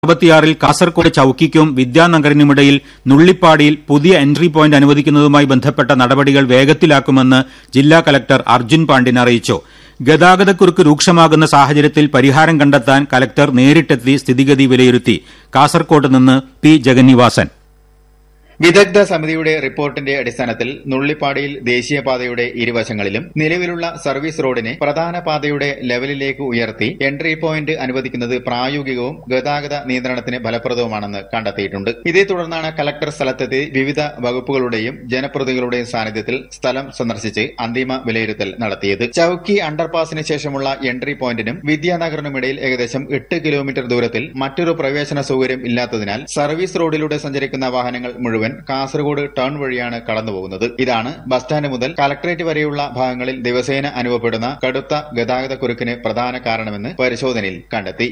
അറുപത്തിയാറിൽ കാസർകോട് ചൌക്കിക്കും വിദ്യാനഗറിനുമിടയിൽ നുള്ളിപ്പാടിയിൽ പുതിയ entry point അനുവദിക്കുന്നതുമായി ബന്ധപ്പെട്ട നടപടികൾ വേഗത്തിലാക്കുമെന്ന് ജില്ലാ കലക്ടർ അർജുൻ പാണ്ഡ്യൻ അറിയിച്ചു ഗതാഗതക്കുരുക്ക് രൂക്ഷമാകുന്ന സാഹചര്യത്തിൽ പരിഹാരം കണ്ടെത്താൻ കലക്ടർ നേരിട്ടെത്തി സ്ഥിതിഗതി വിലയിരുത്തി കാസർകോട്ട് നിന്ന് പി ജഗന്നിവാസൻ വിദഗ്ധ സമിതിയുടെ റിപ്പോർട്ടിന്റെ അടിസ്ഥാനത്തിൽ നുള്ളിപ്പാടിയിൽ ദേശീയപാതയുടെ ഇരുവശങ്ങളിലും നിലവിലുള്ള സർവീസ് റോഡിനെ പ്രധാന പാതയുടെ ലെവലിലേക്ക് ഉയർത്തി എൻട്രി പോയിന്റ് അനുവദിക്കുന്നത് പ്രായോഗികവും ഗതാഗത നിയന്ത്രണത്തിന് ഫലപ്രദവുമാണെന്ന് കണ്ടെത്തിയിട്ടുണ്ട് ഇതേ തുടർന്നാണ് കലക്ടർ സ്ഥലത്തെത്തി വിവിധ വകുപ്പുകളുടെയും ജനപ്രതിനിധികളുടെയും സാന്നിധ്യത്തിൽ സ്ഥലം സന്ദർശിച്ച് അന്തിമ വിലയിരുത്തൽ നടത്തിയത് ചൌക്കി അണ്ടർപാസിന് ശേഷമുള്ള എൻട്രി പോയിന്റിനും വിദ്യാനഗറിനുമിടയിൽ ഏകദേശം എട്ട് കിലോമീറ്റർ ദൂരത്തിൽ മറ്റൊരു പ്രവേശന സൌകര്യം ഇല്ലാത്തതിനാൽ സർവീസ് റോഡിലൂടെ സഞ്ചരിക്കുന്ന വാഹനങ്ങൾ മുഴുവൻ കാസർഗോഡ് ടൗൺ വഴിയാണ് കടന്നുപോകുന്നത് ഇതാണ് ബസ് സ്റ്റാൻഡ് മുതൽ കലക്ടറേറ്റ് വരെയുള്ള ഭാഗങ്ങളിൽ ദിവസേന അനുഭവപ്പെടുന്ന കടുത്ത ഗതാഗതക്കുരുക്കിന് പ്രധാന കാരണമെന്ന് പരിശോധനയിൽ കണ്ടെത്തി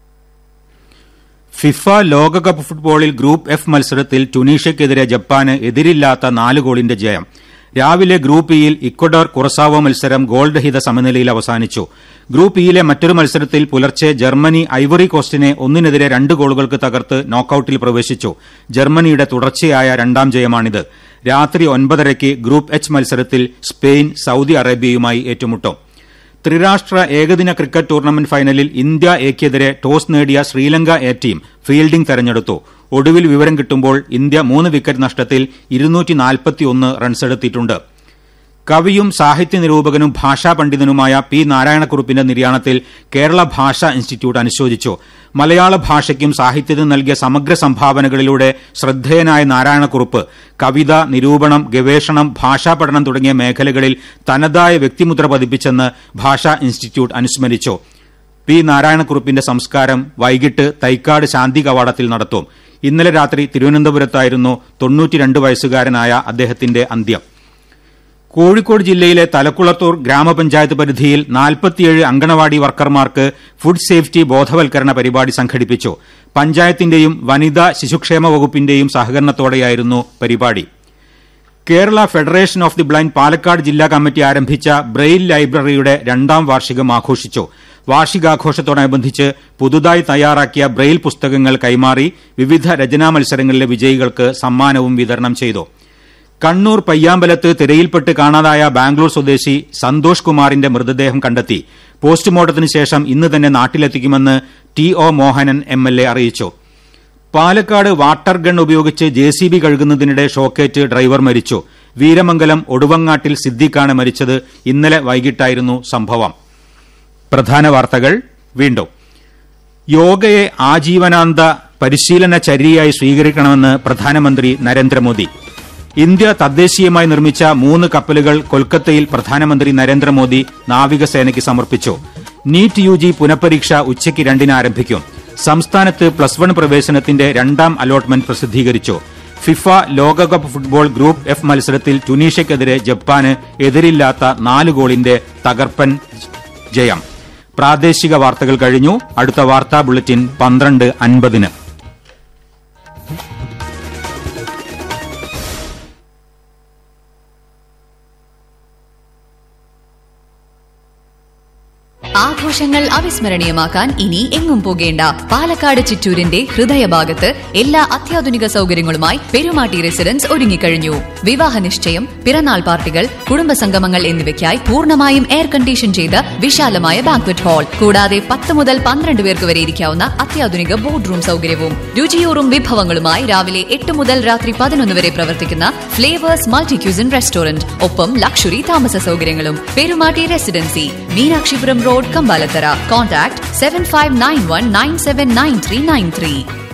ഫിഫ ലോകകപ്പ് ഫുട്ബോളിൽ ഗ്രൂപ്പ് എഫ് മത്സരത്തിൽ ടുണീഷ്യക്കെതിരെ ജപ്പാന് എതിരില്ലാത്ത നാല് ഗോളിന്റെ ജയം രാവിലെ ഗ്രൂപ്പ് ഇയിൽ ഇക്വഡോർ കുറസാവോ മത്സരം ഗോൾരഹിത സമനിലയിൽ അവസാനിച്ചു ഗ്രൂപ്പ് ഇയിലെ മറ്റൊരു മത്സരത്തിൽ പുലർച്ചെ ജർമ്മനി ഐവറി കോസ്റ്റിനെ ഒന്നിനെതിരെ രണ്ട് ഗോളുകൾക്ക് തകർത്ത് നോക്കൌട്ടിൽ പ്രവേശിച്ചു ജർമ്മനിയുടെ തുടർച്ചയായ രണ്ടാം ജയമാണിത് രാത്രി ഒൻപതരയ്ക്ക് ഗ്രൂപ്പ് എച്ച് മത്സരത്തിൽ സ്പെയിൻ സൌദി അറേബ്യയുമായി ഏറ്റുമുട്ടും ത്രിരാഷ്ട്ര ഏകദിന ക്രിക്കറ്റ് ടൂർണമെന്റ് ഫൈനലിൽ ഇന്ത്യ എക്കെതിരെ ടോസ് നേടിയ ശ്രീലങ്ക എ ടീം ഫീൽഡിംഗ് തെരഞ്ഞെടുത്തു ഒടുവിൽ വിവരം കിട്ടുമ്പോൾ ഇന്ത്യ മൂന്ന് വിക്കറ്റ് നഷ്ടത്തിൽ റൺസെടുത്തിട്ടുണ്ട് കവിയും സാഹിത്യ നിരൂപകനും ഭാഷാ പണ്ഡിതനുമായ പി നാരായണക്കുറുപ്പിന്റെ നിര്യാണത്തിൽ കേരള ഭാഷാ ഇൻസ്റ്റിറ്റ്യൂട്ട് അനുശോചിച്ചു മലയാള ഭാഷയ്ക്കും സാഹിത്യത്തിനും നൽകിയ സമഗ്ര സംഭാവനകളിലൂടെ ശ്രദ്ധേയനായ നാരായണക്കുറുപ്പ് കവിത നിരൂപണം ഗവേഷണം ഭാഷാ പഠനം തുടങ്ങിയ മേഖലകളിൽ തനതായ വ്യക്തിമുദ്ര പതിപ്പിച്ചെന്ന് ഭാഷാ ഇൻസ്റ്റിറ്റ്യൂട്ട് അനുസ്മരിച്ചു പി നാരായണക്കുറുപ്പിന്റെ സംസ്കാരം വൈകിട്ട് തൈക്കാട് ശാന്തി കവാടത്തിൽ നടത്തും ഇന്നലെ രാത്രി തിരുവനന്തപുരത്തായിരുന്നു തൊണ്ണൂറ്റിരണ്ട് വയസ്സുകാരനായ അദ്ദേഹത്തിന്റെ അന്ത്യം കോഴിക്കോട് ജില്ലയിലെ തലക്കുളത്തൂർ ഗ്രാമപഞ്ചായത്ത് പരിധിയിൽ നാൽപ്പത്തിയേഴ് അങ്കണവാടി വർക്കർമാർക്ക് ഫുഡ് സേഫ്റ്റി ബോധവൽക്കരണ പരിപാടി സംഘടിപ്പിച്ചു പഞ്ചായത്തിന്റെയും വനിതാ ശിശുക്ഷേമ വകുപ്പിന്റെയും സഹകരണത്തോടെയായിരുന്നു പരിപാടി Kerala federation of the blind Palakkad ജില്ലാ കമ്മിറ്റി ആരംഭിച്ച ബ്രെയിൽ ലൈബ്രറിയുടെ രണ്ടാം വാർഷികം ആഘോഷിച്ചു വാർഷികാഘോഷത്തോടനുബന്ധിച്ച് പുതുതായി തയ്യാറാക്കിയ ബ്രെയിൽ പുസ്തകങ്ങൾ കൈമാറി വിവിധ രചനാ മത്സരങ്ങളിലെ വിജയികൾക്ക് സമ്മാനവും വിതരണം ചെയ്തു കണ്ണൂർ പയ്യാമ്പലത്ത് തിരയിൽപ്പെട്ട് കാണാതായ ബാംഗ്ലൂർ സ്വദേശി സന്തോഷ് കുമാറിന്റെ മൃതദേഹം കണ്ടെത്തി പോസ്റ്റ്മോർട്ടത്തിന് ശേഷം ഇന്ന് തന്നെ നാട്ടിലെത്തിക്കുമെന്ന് T O Mohanan M L A അറിയിച്ചു പാലക്കാട് വാട്ടർ ഗൺ ഉപയോഗിച്ച് ജെ സി ബി കഴുകുന്നതിനിടെ ഷോക്കേറ്റ് ഡ്രൈവർ മരിച്ചു വീരമംഗലം ഒടുവങ്ങാട്ടിൽ സിദ്ദിഖാണ് മരിച്ചത് ഇന്നലെ വൈകിട്ടായിരുന്നു സംഭവം പ്രധാന വാർത്തകൾ വീണ്ടും യോഗയെ ആജീവനാന്ത പരിശീലന ചര്യയായി സ്വീകരിക്കണമെന്ന് പ്രധാനമന്ത്രി നരേന്ദ്രമോദി ഇന്ത്യ തദ്ദേശീയമായി നിർമ്മിച്ച മൂന്ന് കപ്പലുകൾ കൊൽക്കത്തയിൽ പ്രധാനമന്ത്രി നരേന്ദ്രമോദി നാവികസേനയ്ക്ക് സമർപ്പിച്ചു നീറ്റ് യു ജി പുനഃപരീക്ഷ ഉച്ചയ്ക്ക് രണ്ടിന് ആരംഭിക്കും സംസ്ഥാനത്ത് പ്ലസ് വൺ പ്രവേശനത്തിന്റെ രണ്ടാം അലോട്ട്മെന്റ് പ്രസിദ്ധീകരിച്ചു ഫിഫ ലോകകപ്പ് ഫുട്ബോൾ ഗ്രൂപ്പ് എഫ് മത്സരത്തിൽ ടുണീഷ്യക്കെതിരെ ജപ്പാന് എതിരില്ലാത്ത നാല് ഗോളിന്റെ തകർപ്പൻ ജയം പ്രാദേശിക വാർത്തകൾ കഴിഞ്ഞു അടുത്ത വാർത്താ ബുള്ളറ്റിൻ പന്ത്രണ്ട് അൻപതിന് ആഘോഷങ്ങൾ അവിസ്മരണീയമാക്കാൻ ഇനി എങ്ങും പോകേണ്ട പാലക്കാട് ചിറ്റൂരിന്റെ ഹൃദയഭാഗത്ത് എല്ലാ അത്യാധുനിക സൗകര്യങ്ങളുമായി പെരുമാട്ടി റെസിഡൻസ് ഒരുങ്ങിക്കഴിഞ്ഞു വിവാഹ നിശ്ചയം പിറന്നാൾ പാർട്ടികൾ കുടുംബസംഗമങ്ങൾ എന്നിവയ്ക്കായി പൂർണ്ണമായും എയർ കണ്ടീഷൻ ചെയ്ത വിശാലമായ ബാങ്ക്വറ്റ് ഹാൾ കൂടാതെ പത്ത് മുതൽ പന്ത്രണ്ട് പേർക്ക് വരെ ഇരിക്കാവുന്ന അത്യാധുനിക ബോർഡ് റൂം സൗകര്യവും രുചിയൂറും വിഭവങ്ങളുമായി രാവിലെ എട്ട് മുതൽ രാത്രി പതിനൊന്ന് വരെ പ്രവർത്തിക്കുന്ന ഫ്ലേവേഴ്സ് മൾട്ടി ക്യൂസിൻ റെസ്റ്റോറന്റ് ഒപ്പം ലക്ഷറി താമസ സൗകര്യങ്ങളും Perumatty residency Meenakshipuram road Kambalathara contact seven five nine one nine seven nine three nine three